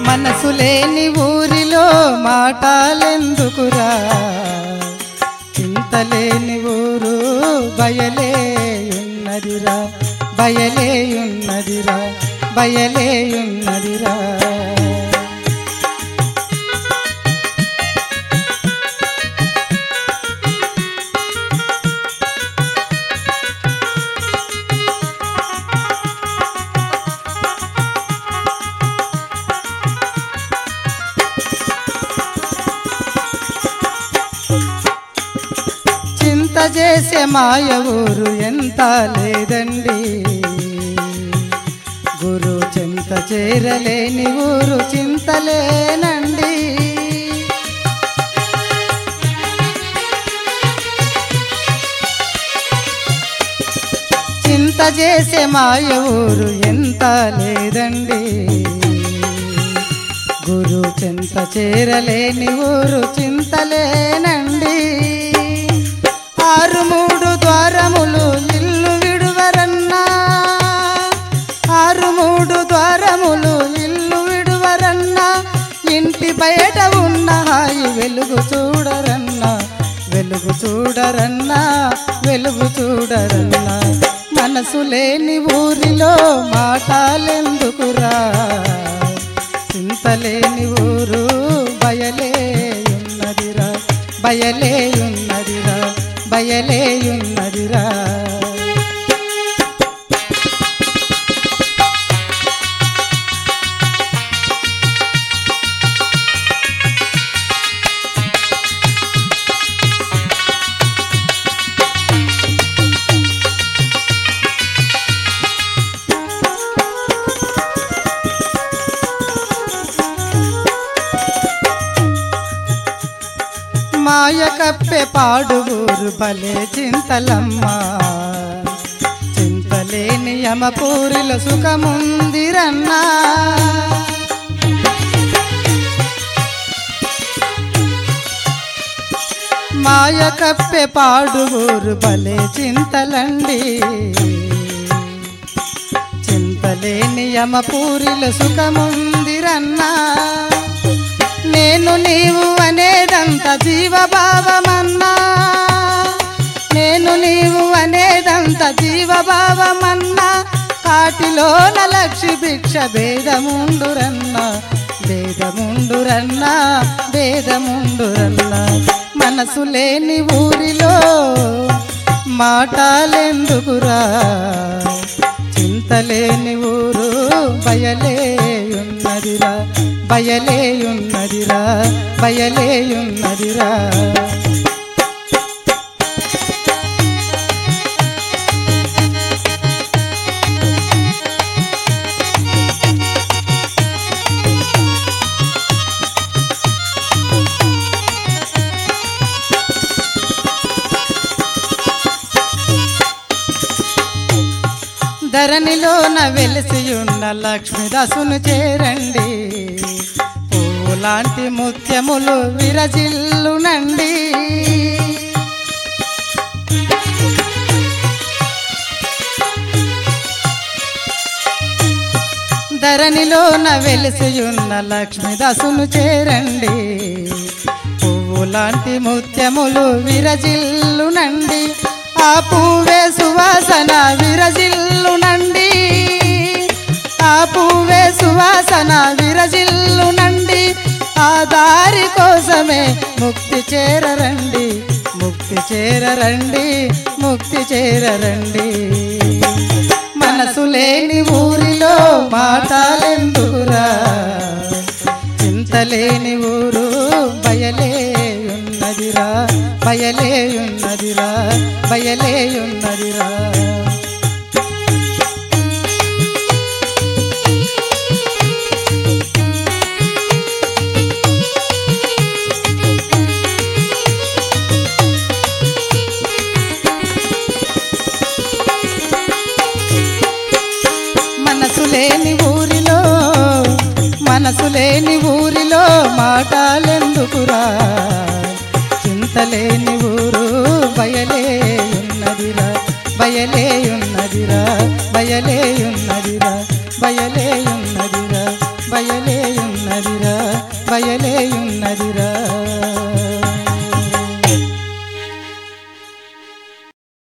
మనసు లేని ఊరిలో మాటాలెందుకురా చింతలేని ఊరు బయలే ఉన్నదిరా బయలే ఉన్నదిరా బయలే ఉన్నదిరా చింత చేసే మాయ ఊరు ఎంత లేదండి గురు చింత చేరలేని ఊరు చింతలేనండి చింత చేసే మాయ ఊరు ఎంత లేదండి గురు చింత చేరలేని ఊరు చింతలేనండి ఆరు మూడు ద్వారములు ఇల్లు విడువరన్నా ఆరు మూడు ద్వారములు ఇల్లు విడువరన్నా ఇంటి బయట ఉన్న హాయి వెలుగు చూడరన్నా వెలుగు చూడరన్నా వెలుగు చూడరన్నా మనసు లేని ఊరిలో మాటాలెందుకురా చింతలేని ఊరు బయలే ఉన్నదిరా బయలే ఉన్నదిరా బయలే ఉన్నదిరా మాయ కప్పే పాడుగూరు భలే చింతలమ్మ చింతలేని యమపూరిల సుఖముందిరన్నా మాయ కప్పే పాడుగూరు భలే చింతలండి చింతలేని యమపూరిల సుఖముందిరన్నా నేను నీవు అనేదంత జీవభావమన్నా నేను నీవు అనేదంత జీవభావమన్నా కాటిలోన లక్షి భిక్ష భేదముండురన్నా భేదముండురన్నా భేదముండురన్నా మనసు లేని ఊరిలో మాటాలెందుకురా చింతలేని ఊరు బయలే ఉన్నదిరా బయలే ఉన్నదిరా బయలే ఉన్నదిరా ధరణిలోన వెలిసియున్న లక్ష్మీదాసును చేరండి పూలాంటి ముత్యములు విరజిల్లునండి ధరణిలోన వెలిసియున్న లక్ష్మీదాసును చేరండి పువ్వులాంటి ముత్యములు విరజిల్లునండి ఆ పువ్వే సువాసన విరజిల్లునండి ఆ పువ్వే సువాసన విరజిల్లునండి ఆ దారి కోసమే ముక్తి చేరరండి ముక్తి చేరరండి ముక్తి చేరరండి మనసు లేని ఊరిలో మాటాలెందుకురా చింతలేని ఊరు బయలే ఉన్నదిరా బయలే ఉన్నదిరా బయలే ఉన్నదిరా మనసు లేని ఊరిలో మనసు లేని ఊరిలో మాటాలెందుకురా చింతలేని ఊరు బయలే ఉన్నదిరా బయలే ఉన్నదిరా బయలే ఉన్నదిరా బయలే ఉన్నదిరా బయలే ఉన్నది బయలే ఉన్నదిరా